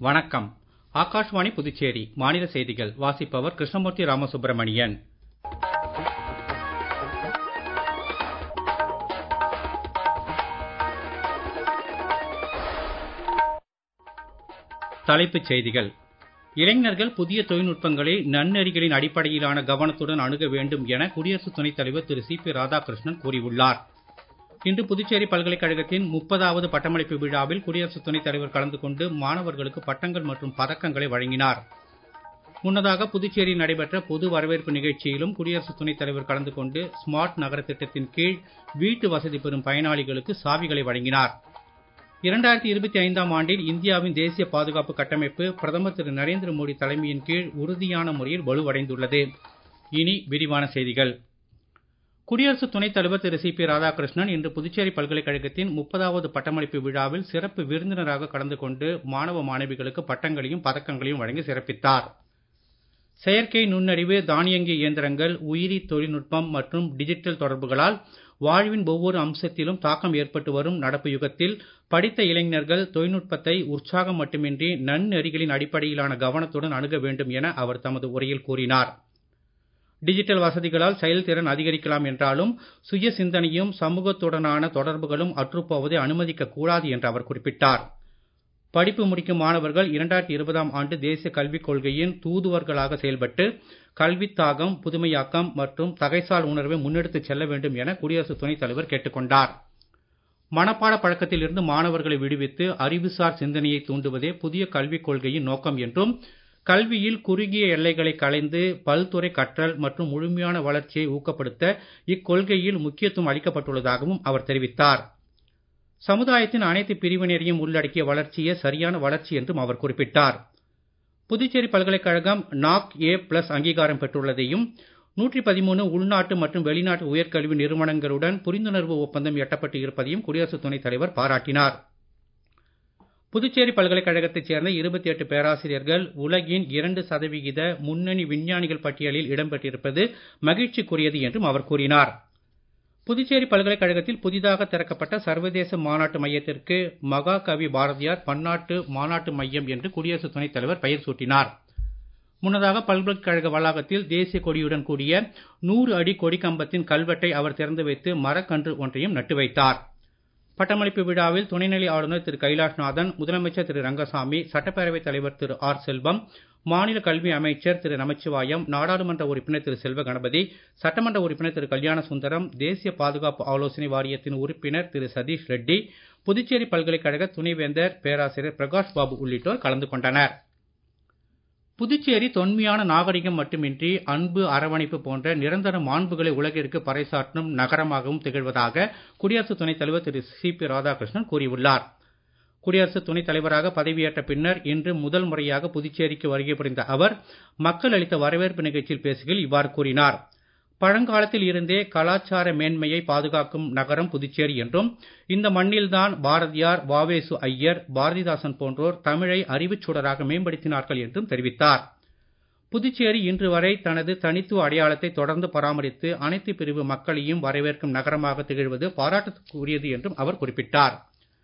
வணக்கம் ஆகாஷ்வாணி புதுச்சேரி மாநில செய்திகள் வாசிப்பவர் கிருஷ்ணமூர்த்தி ராமசுப்ரமணியன் தலைப்புச் செய்திகள் இளைஞர்கள் புதிய தொழில்நுட்பங்களை நன்னெறிகளின் அடிப்படையிலான கவனத்துடன் அணுக வேண்டும் என குடியரசு துணைத் தலைவர் திரு சி பி ராதாகிருஷ்ணன் கூறியுள்ளார் இன்று புதுச்சேரி பல்கலைக்கழகத்தின் முப்பதாவது பட்டமளிப்பு விழாவில் குடியரசு துணைத் தலைவர் கலந்து கொண்டு மாணவர்களுக்கு பட்டங்கள் மற்றும் பதக்கங்களை வழங்கினார் முன்னதாக புதுச்சேரியில் நடைபெற்ற பொது வரவேற்பு நிகழ்ச்சியிலும் குடியரசு துணைத் தலைவர் கலந்து கொண்டு ஸ்மார்ட் நகர திட்டத்தின் கீழ் வீட்டு வசதி பெறும் பயனாளிகளுக்கு சாவிகளை வழங்கினார் இரண்டாயிரத்தி இருபத்தி ஐந்தாம் ஆண்டில் இந்தியாவின் தேசிய பாதுகாப்பு கட்டமைப்பு பிரதமர் திரு நரேந்திர மோடி தலைமையின் கீழ் உறுதியான முறையில் வலுவடைந்துள்ளது இனி விரிவான செய்திகள் குடியரசு துணைத் தலைவர் திரு சி பி ராதாகிருஷ்ணன் இன்று புதுச்சேரி பல்கலைக்கழகத்தின் முப்பதாவது பட்டமளிப்பு விழாவில் சிறப்பு விருந்தினராக கலந்து கொண்டு மாணவ மாணவிகளுக்கு பட்டங்களையும் பதக்கங்களையும் வழங்கி சிறப்பித்தார் செயற்கை நுண்ணறிவு தானியங்கி இயந்திரங்கள் உயிரி தொழில்நுட்பம் மற்றும் டிஜிட்டல் தொடர்புகளால் வாழ்வின் ஒவ்வொரு அம்சத்திலும் தாக்கம் ஏற்பட்டு வரும் நடப்பு யுகத்தில் படித்த இளைஞர்கள் தொழில்நுட்பத்தை உற்சாகம் மட்டுமின்றி நன்னெறிகளின் அடிப்படையிலான கவனத்துடன் அணுக வேண்டும் என அவர் தமது உரையில் கூறினார் டிஜிட்டல் வசதிகளால் செயல்திறன் அதிகரிக்கலாம் என்றாலும் சுய சிந்தனையும் சமூகத்துடனான தொடர்புகளும் அற்றுப்போவதை அனுமதிக்க கூடாது என்று அவர் குறிப்பிட்டார் படிப்பு முடிக்கும் மாணவர்கள் இரண்டாயிரத்தி இருபதாம் ஆண்டு தேசிய கல்விக் கொள்கையின் தூதுவர்களாக செயல்பட்டு கல்வித் தாகம் புதுமையாக்கம் மற்றும் தகைசால் உணர்வை முன்னெடுத்துச் செல்ல வேண்டும் என குடியரசு துணைத் தலைவர் கேட்டுக்கொண்டார் மனப்பாட பழக்கத்தில் இருந்து மாணவர்களை விடுவித்து அறிவுசார் சிந்தனையை தூண்டுவதே புதிய கல்விக் கொள்கையின் நோக்கம் என்றும் கல்வியில் குறுகிய எல்லைகளை களைந்து பல்துறை கற்றல் மற்றும் முழுமையான வளர்ச்சியை ஊக்கப்படுத்த இக்கொள்கையில் முக்கியத்துவம் அளிக்கப்பட்டுள்ளதாகவும் அவர் தெரிவித்தார் சமுதாயத்தின் அனைத்து பிரிவினரையும் உள்ளடக்கிய வளர்ச்சியே சரியான வளர்ச்சி என்றும் அவர் குறிப்பிட்டார் புதுச்சேரி பல்கலைக்கழகம் நாக் ஏ பிளஸ் அங்கீகாரம் பெற்றுள்ளதையும் நூற்றி பதிமூணு உள்நாட்டு மற்றும் வெளிநாட்டு உயர்கல்வி நிறுவனங்களுடன் புரிந்துணர்வு ஒப்பந்தம் எட்டப்பட்டு இருப்பதையும் குடியரசு துணைத் தலைவர் பாராட்டினார் புதுச்சேரி பல்கலைக்கழகத்தைச் சேர்ந்த இருபத்தி எட்டு பேராசிரியர்கள் உலகின் இரண்டு சதவிகித முன்னணி விஞ்ஞானிகள் பட்டியலில் இடம்பெற்றிருப்பது மகிழ்ச்சிக்குரியது என்றும் அவர் கூறினார் புதுச்சேரி பல்கலைக்கழகத்தில் புதிதாக திறக்கப்பட்ட சர்வதேச மாநாட்டு மையத்திற்கு மகாகவி பாரதியார் பன்னாட்டு மாநாட்டு மையம் என்று குடியரசு துணைத் தலைவர் பெயர் சூட்டினார் முன்னதாக பல்கலைக்கழக வளாகத்தில் தேசிய கொடியுடன் கூடிய நூறு அடி கொடிக்கம்பத்தின் கல்வெட்டை அவர் திறந்து வைத்து மரக்கன்று ஒன்றையும் நட்டு வைத்தார் பட்டமளிப்பு விழாவில் துணைநிலை ஆளுநர் திரு கைலாஷ்நாதன் முதலமைச்சர் திரு ரங்கசாமி சட்டப்பேரவைத் தலைவர் திரு ஆர் செல்வம் மாநில கல்வி அமைச்சர் திரு நமச்சிவாயம் நாடாளுமன்ற உறுப்பினர் திரு செல்வ கணபதி சட்டமன்ற உறுப்பினர் திரு கல்யாண சுந்தரம் தேசிய பாதுகாப்பு ஆலோசனை வாரியத்தின் உறுப்பினர் திரு சதீஷ் ரெட்டி புதுச்சேரி பல்கலைக்கழக துணைவேந்தர் பேராசிரியர் பிரகாஷ் பாபு உள்ளிட்டோர் கலந்து கொண்டனர் புதுச்சேரி தொன்மையான நாகரிகம் மட்டுமின்றி அன்பு அரவணைப்பு போன்ற நிரந்தர மாண்புகளை உலகிற்கு பறைசாற்றும் நகரமாகவும் திகழ்வதாக குடியரசு துணைத் தலைவர் திரு சி பி ராதாகிருஷ்ணன் கூறியுள்ளார் குடியரசு துணைத் தலைவராக பதவியேற்ற பின்னர் இன்று முதல் முறையாக புதுச்சேரிக்கு வருகை புரிந்த அவர் மக்கள் அளித்த வரவேற்பு நிகழ்ச்சியில் பேசுகையில் இவ்வாறு கூறினார் பழங்காலத்தில் இருந்தே கலாச்சார மேன்மையை பாதுகாக்கும் நகரம் புதுச்சேரி என்றும் இந்த மண்ணில்தான் பாரதியார் வாவேசு ஐயர் பாரதிதாசன் போன்றோர் தமிழை அறிவுச் சுடராக மேம்படுத்தினார்கள் என்றும் தெரிவித்தார் புதுச்சேரி இன்று வரை தனது தனித்துவ அடையாளத்தை தொடர்ந்து பராமரித்து அனைத்து பிரிவு மக்களையும் வரவேற்கும் நகரமாக திகழ்வது பாராட்டுக்குரியது என்றும் அவர் குறிப்பிட்டார்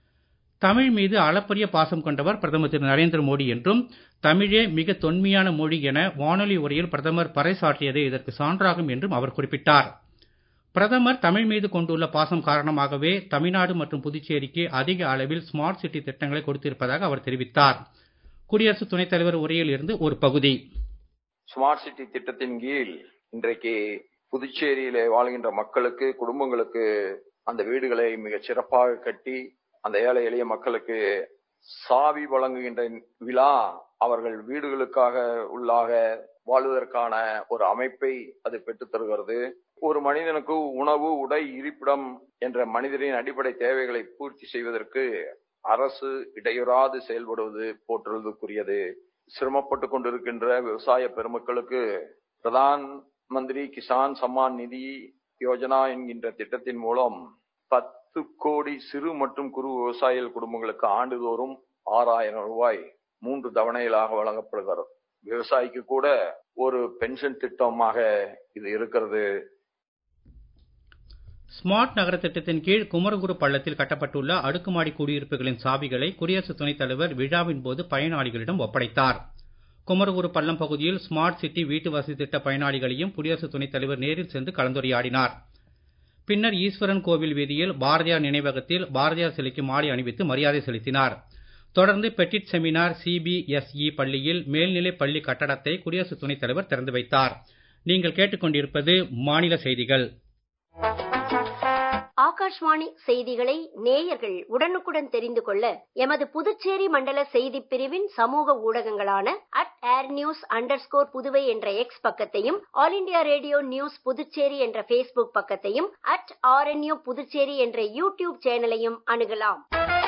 தமிழ் மீது அளப்பரிய பாசம் கொண்டவர் பிரதமர் திரு நரேந்திர மோடி என்றும் தமிழே மிக தொன்மையான மொழி என வானொலி உரையில் பிரதமர் பறைசாற்றியதே இதற்கு சான்றாகும் என்றும் அவர் குறிப்பிட்டார் பிரதமர் தமிழ் மீது கொண்டுள்ள பாசம் காரணமாகவே தமிழ்நாடு மற்றும் புதுச்சேரிக்கு அதிக அளவில் ஸ்மார்ட் சிட்டி திட்டங்களை கொடுத்திருப்பதாக அவர் தெரிவித்தார் குடியரசு துணைத் தலைவர் உரையில் இருந்து ஒரு பகுதி ஸ்மார்ட் சிட்டி திட்டத்தின் கீழ் இன்றைக்கு புதுச்சேரியிலே வாழ்கின்ற மக்களுக்கு குடும்பங்களுக்கு அந்த வீடுகளை மிக சிறப்பாக கட்டி அந்த ஏழை எளிய மக்களுக்கு சாவி வழங்குகின்ற விழா அவர்கள் வீடுகளுக்காக உள்ளாக வாழ்வதற்கான ஒரு அமைப்பை அது பெற்றுத் தருகிறது ஒரு மனிதனுக்கு உணவு உடை இருப்பிடம் என்ற மனிதரின் அடிப்படை தேவைகளை பூர்த்தி செய்வதற்கு அரசு இடையுறாது செயல்படுவது போற்றுவதற்குரியது சிரமப்பட்டு கொண்டிருக்கின்ற விவசாய பெருமக்களுக்கு பிரதான் மந்திரி கிசான் சம்மான் நிதி யோஜனா என்கின்ற திட்டத்தின் மூலம் பத்து கோடி சிறு மற்றும் குறு விவசாய குடும்பங்களுக்கு ஆண்டுதோறும் ஆறாயிரம் ரூபாய் மூன்று தவணைகளாக வழங்கப்படுகிறது விவசாயிக்கு கூட ஒரு பென்ஷன் திட்டமாக இது இருக்கிறது ஸ்மார்ட் நகர திட்டத்தின் கீழ் குமரகுரு பள்ளத்தில் கட்டப்பட்டுள்ள அடுக்குமாடி குடியிருப்புகளின் சாவிகளை குடியரசு துணைத் தலைவர் விழாவின் போது பயனாளிகளிடம் ஒப்படைத்தார் குமரகுரு பள்ளம் பகுதியில் ஸ்மார்ட் சிட்டி வீட்டு வசதி திட்ட பயனாளிகளையும் குடியரசு துணைத் தலைவர் நேரில் சென்று கலந்துரையாடினார் பின்னர் ஈஸ்வரன் கோவில் வீதியில் பாரதியார் நினைவகத்தில் பாரதியார் சிலைக்கு மாலை அணிவித்து மரியாதை செலுத்தினார் தொடர்ந்து பெட்டிட் செமினார் சிபிஎஸ்இ பள்ளியில் மேல்நிலை பள்ளி கட்டடத்தை குடியரசு துணைத் தலைவர் திறந்து வைத்தார் நீங்கள் கேட்டுக்கொண்டிருப்பது மாநில செய்திகள் ஆகாஷ்வாணி செய்திகளை நேயர்கள் உடனுக்குடன் தெரிந்து கொள்ள எமது புதுச்சேரி மண்டல செய்தி பிரிவின் சமூக ஊடகங்களான at air news under Puduvai என்ற எக்ஸ் பக்கத்தையும் all India radio news Puducherry என்ற பேஸ்புக் பக்கத்தையும் அட் ஆர்என்யூ புதுச்சேரி என்ற யூடியூப் சேனலையும் அணுகலாம்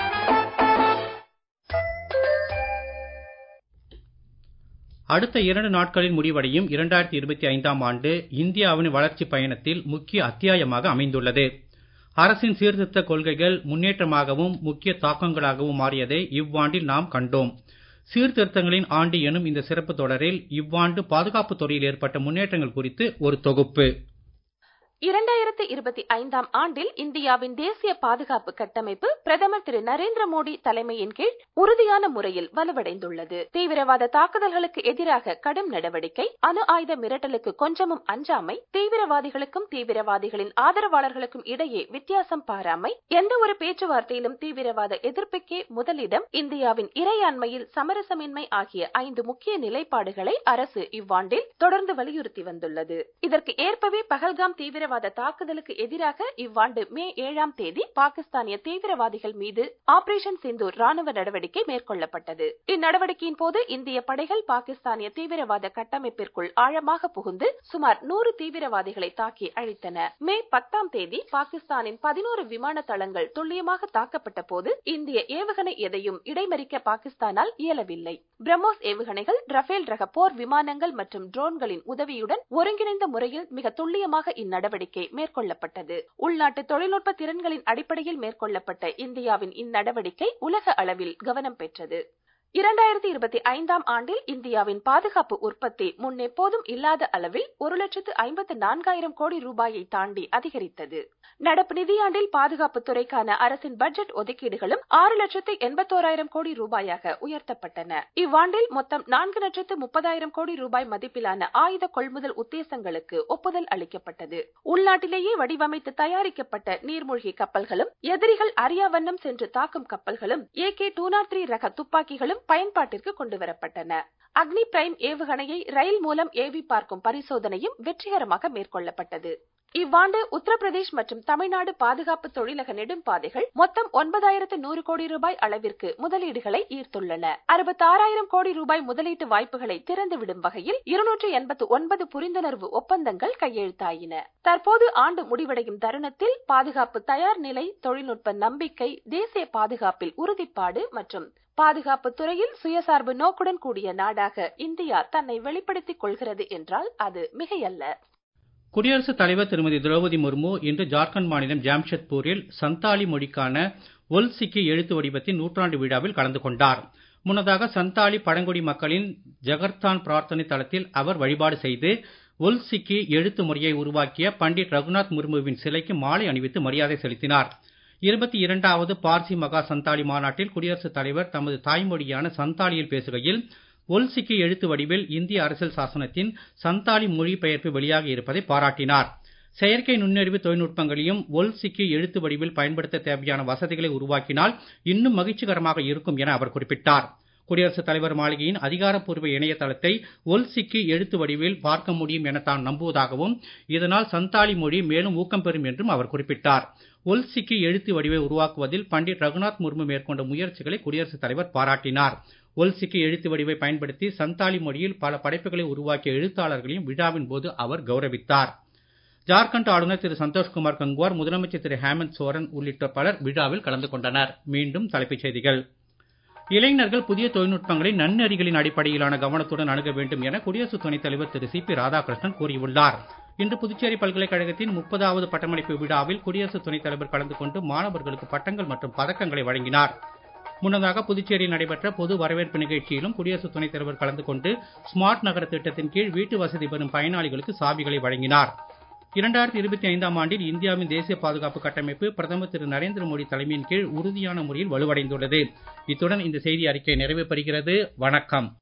அடுத்த இரண்டு நாட்களில் முடிவடையும் இரண்டாயிரத்தி இருபத்தி ஐந்தாம் ஆண்டு இந்தியாவின் வளர்ச்சி பயணத்தில் முக்கிய அத்தியாயமாக அமைந்துள்ளது அரசின் சீர்திருத்த கொள்கைகள் முன்னேற்றமாகவும் முக்கிய தாக்கங்களாகவும் மாறியதை இவ்வாண்டில் நாம் கண்டோம் சீர்திருத்தங்களின் ஆண்டு எனும் இந்த சிறப்பு தொடரில் இவ்வாண்டு பாதுகாப்பு துறையில் ஏற்பட்ட முன்னேற்றங்கள் குறித்து ஒரு தொகுப்பு இரண்டாயிரத்தி இருபத்தி ஐந்தாம் ஆண்டில் இந்தியாவின் தேசிய பாதுகாப்பு கட்டமைப்பு பிரதமர் திரு நரேந்திர மோடி தலைமையின் கீழ் உறுதியான முறையில் வலுவடைந்துள்ளது தீவிரவாத தாக்குதல்களுக்கு எதிராக கடும் நடவடிக்கை அணு ஆயுத மிரட்டலுக்கு கொஞ்சமும் அஞ்சாமை தீவிரவாதிகளுக்கும் தீவிரவாதிகளின் ஆதரவாளர்களுக்கும் இடையே வித்தியாசம் பாராமை எந்த ஒரு பேச்சுவார்த்தையிலும் தீவிரவாத எதிர்ப்புக்கே முதலிடம் இந்தியாவின் இறையாண்மையில் சமரசமின்மை ஆகிய ஐந்து முக்கிய நிலைப்பாடுகளை அரசு இவ்வாண்டில் தொடர்ந்து வலியுறுத்தி வந்துள்ளது இதற்கு ஏற்பவே பகல்காம் தீவிர தீவிரவாத தாக்குதலுக்கு எதிராக இவ்வாண்டு மே ஏழாம் தேதி பாகிஸ்தானிய தீவிரவாதிகள் மீது ஆபரேஷன் சிந்தூர் ராணுவ நடவடிக்கை மேற்கொள்ளப்பட்டது இந்நடவடிக்கையின் போது இந்திய படைகள் பாகிஸ்தானிய தீவிரவாத கட்டமைப்பிற்குள் ஆழமாக புகுந்து சுமார் நூறு தீவிரவாதிகளை தாக்கி அழித்தன மே பத்தாம் தேதி பாகிஸ்தானின் பதினோரு விமான தளங்கள் துல்லியமாக தாக்கப்பட்ட போது இந்திய ஏவுகணை எதையும் இடைமறிக்க பாகிஸ்தானால் இயலவில்லை பிரம்மோஸ் ஏவுகணைகள் ரஃபேல் ரக போர் விமானங்கள் மற்றும் ட்ரோன்களின் உதவியுடன் ஒருங்கிணைந்த முறையில் மிக துல்லியமாக இந்நடவடிக்கை நடவடிக்கை மேற்கொள்ளப்பட்டது உள்நாட்டு தொழில்நுட்ப திறன்களின் அடிப்படையில் மேற்கொள்ளப்பட்ட இந்தியாவின் இந்நடவடிக்கை உலக அளவில் கவனம் பெற்றது இரண்டாயிரத்தி இருபத்தி ஐந்தாம் ஆண்டில் இந்தியாவின் பாதுகாப்பு உற்பத்தி முன்னெப்போதும் இல்லாத அளவில் ஒரு லட்சத்து ஐம்பத்து நான்காயிரம் கோடி ரூபாயை தாண்டி அதிகரித்தது நடப்பு நிதியாண்டில் பாதுகாப்பு துறைக்கான அரசின் பட்ஜெட் ஒதுக்கீடுகளும் ஆறு லட்சத்து எண்பத்தோராயிரம் கோடி ரூபாயாக உயர்த்தப்பட்டன இவ்வாண்டில் மொத்தம் நான்கு லட்சத்து முப்பதாயிரம் கோடி ரூபாய் மதிப்பிலான ஆயுத கொள்முதல் உத்தேசங்களுக்கு ஒப்புதல் அளிக்கப்பட்டது உள்நாட்டிலேயே வடிவமைத்து தயாரிக்கப்பட்ட நீர்மூழ்கி கப்பல்களும் எதிரிகள் அறியாவண்ணம் சென்று தாக்கும் கப்பல்களும் A K two nought three ரக துப்பாக்கிகளும் பயன்பாட்டிற்கு கொண்டுவரப்பட்டன அக்னி பிரைம் ஏவுகணையை ரயில் மூலம் ஏவி பார்க்கும் பரிசோதனையும் வெற்றிகரமாக மேற்கொள்ளப்பட்டது இவ்வாண்டு உத்தரப்பிரதேஷ் மற்றும் தமிழ்நாடு பாதுகாப்பு தொழிலக நெடும்பாதைகள் மொத்தம் ஒன்பதாயிரத்து நூறு கோடி ரூபாய் அளவிற்கு முதலீடுகளை ஈர்த்துள்ளன அறுபத்தாறாயிரம் கோடி ரூபாய் முதலீட்டு வாய்ப்புகளை திறந்துவிடும் வகையில் இருநூற்று எண்பத்து ஒன்பது புரிந்துணர்வு ஒப்பந்தங்கள் கையெழுத்தாயின தற்போது ஆண்டு முடிவடையும் தருணத்தில் பாதுகாப்பு தயார் நிலை தொழில்நுட்ப நம்பிக்கை தேசிய பாதுகாப்பில் உறுதிப்பாடு மற்றும் பாதுகாப்பு துறையில் சுயசார்பு நோக்குடன் கூடிய நாடாக இந்தியா தன்னை வெளிப்படுத்திக் கொள்கிறது என்றால் அது மிகையல்ல குடியரசுத் தலைவர் திருமதி திரௌபதி முர்மு இன்று ஜார்க்கண்ட் மாநிலம் ஜாம்ஷெட்பூரில் சந்தாலி மொழிக்கான ஒல் சிக்கி எழுத்து வடிவத்தின் நூற்றாண்டு விழாவில் கலந்து கொண்டார் முன்னதாக சந்தாலி பழங்குடி மக்களின் ஜகர்தான் பிரார்த்தனை தளத்தில் அவர் வழிபாடு செய்து ஒல் சிக்கி எழுத்து முறையை உருவாக்கிய பண்டிட் ரகுநாத் முர்முவின் சிலைக்கு மாலை அணிவித்து மரியாதை செலுத்தினார் இருபத்தி இரண்டாவது பார்சி மகா சந்தாலி மாநாட்டில் குடியரசுத் தலைவர் தமது தாய்மொழியான சந்தாலியில் பேசுகையில் ஒல் சிக்கி எழுத்து வடிவில் இந்திய அரசியல் சாசனத்தின் சந்தாலி மொழிபெயர்ப்பு வெளியாகி இருப்பதை பாராட்டினார் செயற்கை நுண்ணறிவு தொழில்நுட்பங்களையும் ஒல் சிக்கி எழுத்து வடிவில் பயன்படுத்த தேவையான வசதிகளை உருவாக்கினால் இன்னும் மகிழ்ச்சிகரமாக இருக்கும் என அவர் குறிப்பிட்டார் குடியரசுத் தலைவர் மாளிகையின் அதிகாரப்பூர்வ இணையதளத்தை ஒல் சிக்கி எழுத்து வடிவில் பார்க்க முடியும் என தான் நம்புவதாகவும் இதனால் சந்தாலி மொழி மேலும் ஊக்கம் பெறும் என்றும் அவர் குறிப்பிட்டார் ஒல் சிக்கி எழுத்து வடிவை உருவாக்குவதில் பண்டிட் ரகுநாத் முர்மு மேற்கொண்ட முயற்சிகளை குடியரசுத் தலைவர் பாராட்டினார் ஒல் சிக்கி எழுத்து வடிவை பயன்படுத்தி சந்தாலி மொழியில் பல படைப்புகளை உருவாக்கிய எழுத்தாளர்களையும் விழாவின் போது அவர் கௌரவித்தார் ஜார்க்கண்ட் ஆளுநர் திரு சந்தோஷ்குமார் கங்குவார் முதலமைச்சர் திரு ஹேமந்த் சோரன் உள்ளிட்ட பலர் விழாவில் கலந்து கொண்டனர் மீண்டும் தலைப்புச் செய்திகள் இளைஞர்கள் புதிய தொழில்நுட்பங்களை நன்னெறிகளின் அடிப்படையிலான கவனத்துடன் அணுக வேண்டும் என குடியரசு துணைத் தலைவர் திரு சி பி ராதாகிருஷ்ணன் கூறியுள்ளார் இன்று புதுச்சேரி பல்கலைக்கழகத்தின் முப்பதாவது பட்டமளிப்பு விழாவில் குடியரசு துணைத் தலைவர் கலந்து கொண்டு மாணவர்களுக்கு பட்டங்கள் மற்றும் பதக்கங்களை வழங்கினார் முன்னதாக புதுச்சேரியில் நடைபெற்ற பொது வரவேற்பு நிகழ்ச்சியிலும் குடியரசு துணைத் தலைவர் கலந்து கொண்டு ஸ்மார்ட் நகர திட்டத்தின் கீழ் வீட்டு வசதி பெறும் பயனாளிகளுக்கு சாவிகளை வழங்கினார் இரண்டாயிரத்தி இருபத்தி ஐந்தாம் ஆண்டில் இந்தியாவின் தேசிய பாதுகாப்பு கட்டமைப்பு பிரதமர் திரு நரேந்திர மோடி தலைமையின் கீழ் உறுதியான முறையில் வலுவடைந்துள்ளது இத்துடன் இந்த செய்தி அறிக்கை நிறைவு பெறுகிறது வணக்கம்